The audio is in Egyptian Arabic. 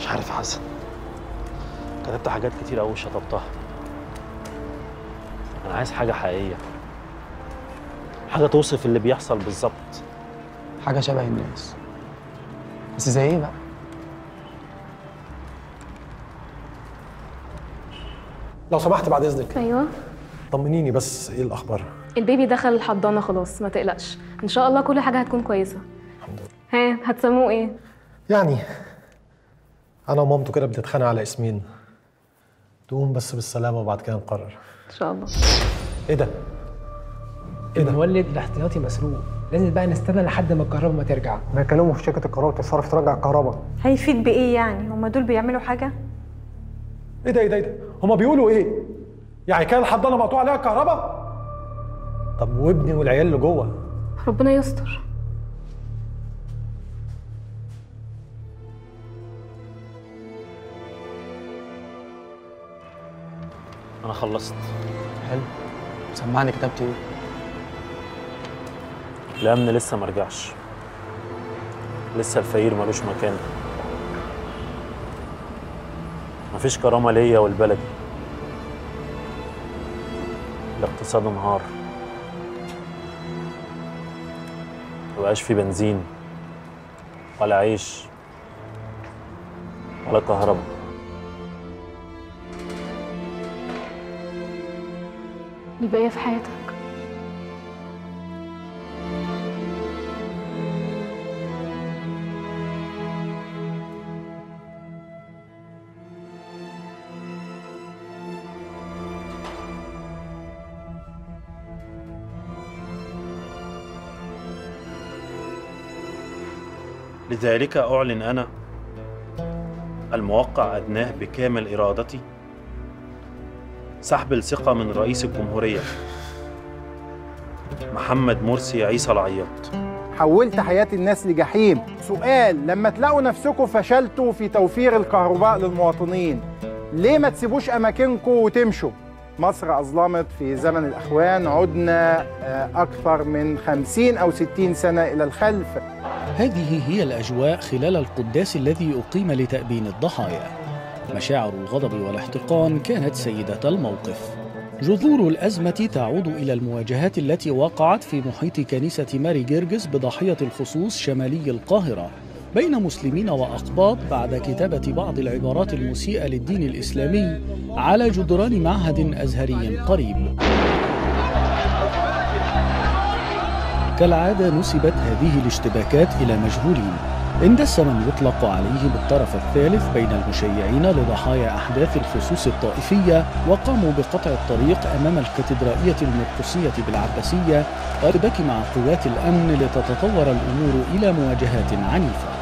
مش عارف يا حسن كتبت حاجات كتير قوي شطبتها انا عايز حاجه حقيقيه حاجه توصف اللي بيحصل بالظبط حاجه شبه الناس بس زي ايه بقى لو سمحت بعد اذنك ايوه طمنيني بس ايه الاخبار البيبي دخل الحضانه خلاص ما تقلقش ان شاء الله كل حاجه هتكون كويسه الحمد لله ها هتسموه ايه يعني انا ومامته كده بنتخانق على اسمين تقوم بس بالسلامه وبعد كده نقرر ان شاء الله ايه ده ايه ده المولد الاحتياطي مسروق لازم بقى نستنى لحد ما الكهرباء ما ترجع ما يكلموا في شركه الكهرباء تصرف ترجع الكهرباء هيفيد بايه يعني هما دول بيعملوا حاجه ايه ده ايه ده ايه ده هما بيقولوا ايه يعني كان الحضانه مقطوع عليها الكهرباء طب وابني والعيال اللي جوه ربنا يستر انا خلصت حلو سمعني كتبت ايه الامن لسه ما رجعش لسه الفقير ملوش مكان مفيش كرامه ليا والبلدي الاقتصاد انهار مبقاش في بنزين ولا عيش ولا كهرباء دي بقية في حياتك لذلك أعلن أنا الموقع أدناه بكامل إرادتي سحب الثقة من رئيس الجمهورية محمد مرسي عيسى العياط حولت حياة الناس لجحيم سؤال لما تلاقوا نفسكم فشلتوا في توفير الكهرباء للمواطنين ليه ما تسيبوش أماكنكم وتمشوا مصر أظلمت في زمن الأخوان عدنا آه، أكثر من خمسين أو ستين سنة إلى الخلف هذه هي الأجواء خلال القداس الذي أقيم لتأبين الضحايا مشاعر الغضب والاحتقان كانت سيدة الموقف جذور الأزمة تعود إلى المواجهات التي وقعت في محيط كنيسة ماري جرجس بضاحية الخصوص شمالي القاهرة بين مسلمين وأقباط بعد كتابة بعض العبارات المسيئة للدين الإسلامي على جدران معهد أزهري قريب كالعادة نسبت هذه الاشتباكات إلى مجهولين اندس من يطلق عليه بالطرف الثالث بين المشيعين لضحايا أحداث الخصوص الطائفية وقاموا بقطع الطريق أمام الكاتدرائية المرقسية بالعباسية والارتباك مع قوات الأمن لتتطور الأمور إلى مواجهات عنيفة